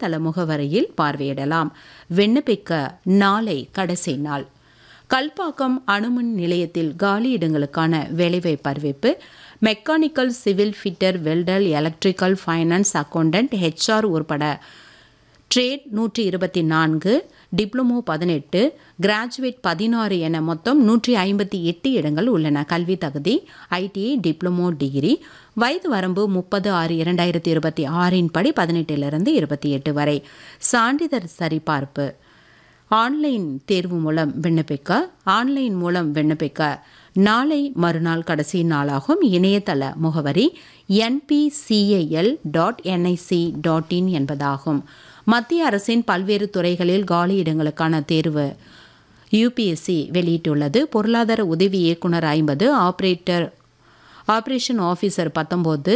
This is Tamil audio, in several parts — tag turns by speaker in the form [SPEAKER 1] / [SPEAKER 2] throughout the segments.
[SPEAKER 1] இணையதள முகவரியில் பார்வையிடலாம் விண்ணப்பிக்க நாளை கடைசி நாள் கல்பாக்கம் அணுமின் நிலையத்தில் காலி இடங்களுக்கான வேலைவாய்ப்பு அறிவிப்பு mechanical civil fitter welder electrical finance accountant HR உட்பட ட்ரேட் நூற்றி இருபத்தி நான்கு டிப்ளமோ பதினெட்டு கிராஜுவேட் பதினாறு என மொத்தம் நூற்றி ஐம்பத்தி எட்டு இடங்கள் உள்ளன கல்வி தகுதி ஐடிஐ டிப்ளமோ டிகிரி வயது வரம்பு முப்பது ஆறு இரண்டாயிரத்தி இருபத்தி ஆறின் படி பதினெட்டிலிருந்து இருபத்தி எட்டு வரை சான்றிதழ் சரிபார்ப்பு ஆன்லைன் தேர்வு மூலம் விண்ணப்பிக்க ஆன்லைன் மூலம் விண்ணப்பிக்க நாளை மறுநாள் கடைசி நாளாகும் இணையதள முகவரி NPCIL dot NIC dot in என்பதாகும் மத்திய அரசின் பல்வேறு துறைகளில் காலி இடங்களுக்கான தேர்வு யுபிஎஸ்சி வெளியிட்டுள்ளது பொருளாதார உதவி இயக்குனர் ஐம்பது ஆப்ரேட்டர் ஆப்ரேஷன் ஆஃபீஸர் பத்தொம்போது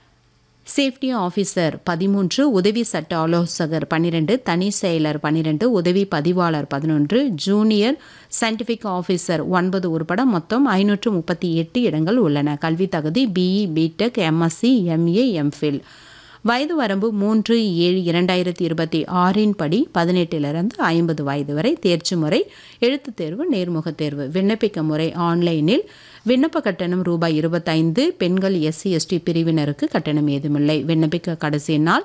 [SPEAKER 1] சேஃப்டி ஆஃபீஸர் பதிமூன்று உதவி சட்ட ஆலோசகர் பன்னிரெண்டு தனி செயலர் பன்னிரெண்டு உதவி பதிவாளர் பதினொன்று ஜூனியர் சயின்டிஃபிக் ஆஃபீஸர் ஒன்பது உட்பட மொத்தம் ஐநூற்று முப்பத்தி எட்டு இடங்கள் உள்ளன கல்வி தகுதி BE BTech MSc MA MPhil வயது வரம்பு மூன்று ஏழு இரண்டாயிரத்தி இருபத்தி ஆறின் படி பதினெட்டிலிருந்து ஐம்பது வயது வரை தேர்ச்சி முறை எழுத்துத் தேர்வு நேர்முகத் தேர்வு விண்ணப்பிக்க முறை ஆன்லைனில் விண்ணப்ப கட்டணம் ரூபாய் இருபத்தைந்து பெண்கள் எஸ்சி எஸ்டி பிரிவினருக்கு கட்டணம் ஏதுமில்லை விண்ணப்பிக்க கடைசி நாள்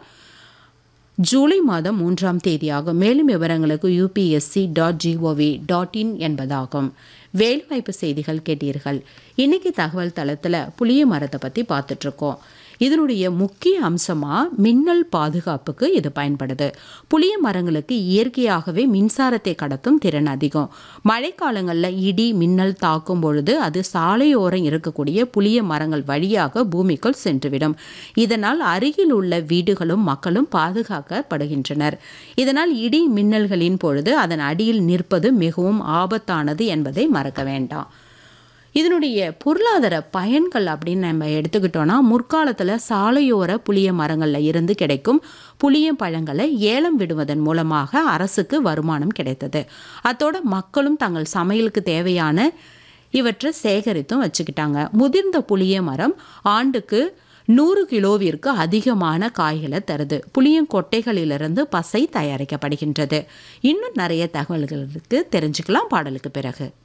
[SPEAKER 1] ஜூலை மாதம் மூன்றாம் தேதியாகும் மேலும் விவரங்களுக்கு UPSC dot gov dot in என்பதாகும் வேலைவாய்ப்பு செய்திகள் கேட்டீர்கள் இன்னைக்கு தகவல் தளத்தில் புளிய மரத்தை பற்றி பார்த்துட்ருக்கோம் இதனுடைய முக்கிய அம்சமாக மின்னல் பாதுகாப்புக்கு இது பயன்படுது புளிய மரங்களுக்கு இயற்கையாகவே மின்சாரத்தை கடத்தும் திறன் அதிகம் மழைக்காலங்களில் இடி மின்னல் தாக்கும் பொழுது அது சாலையோரம் இருக்கக்கூடிய புளிய மரங்கள் வழியாக பூமிக்குள் சென்றுவிடும் இதனால் அருகில் உள்ள வீடுகளும் மக்களும் பாதுகாக்கப்படுகின்றனர் இதனால் இடி மின்னல்களின் பொழுது அதன் அடியில் நிற்பது மிகவும் ஆபத்தானது என்பதை மறக்க வேண்டாம் இதனுடைய பொருளாதார பயன்கள் அப்படின்னு நம்ம எடுத்துக்கிட்டோன்னா முற்காலத்தில் சாலையோர புளிய மரங்களில் இருந்து கிடைக்கும் புளிய பழங்களை ஏலம் விடுவதன் மூலமாக அரசுக்கு வருமானம் கிடைத்தது அத்தோட மக்களும் தங்கள் சமையலுக்கு தேவையான இவற்றை சேகரித்தும் வச்சுக்கிட்டாங்க முதிர்ந்த புளிய மரம் ஆண்டுக்கு நூறு கிலோவிற்கு அதிகமான காய்களை தருது புளியங்கொட்டைகளிலிருந்து பசை தயாரிக்கப்படுகின்றது இன்னும் நிறைய தகவல்களுக்கு தெரிஞ்சுக்கலாம் பாடலுக்கு பிறகு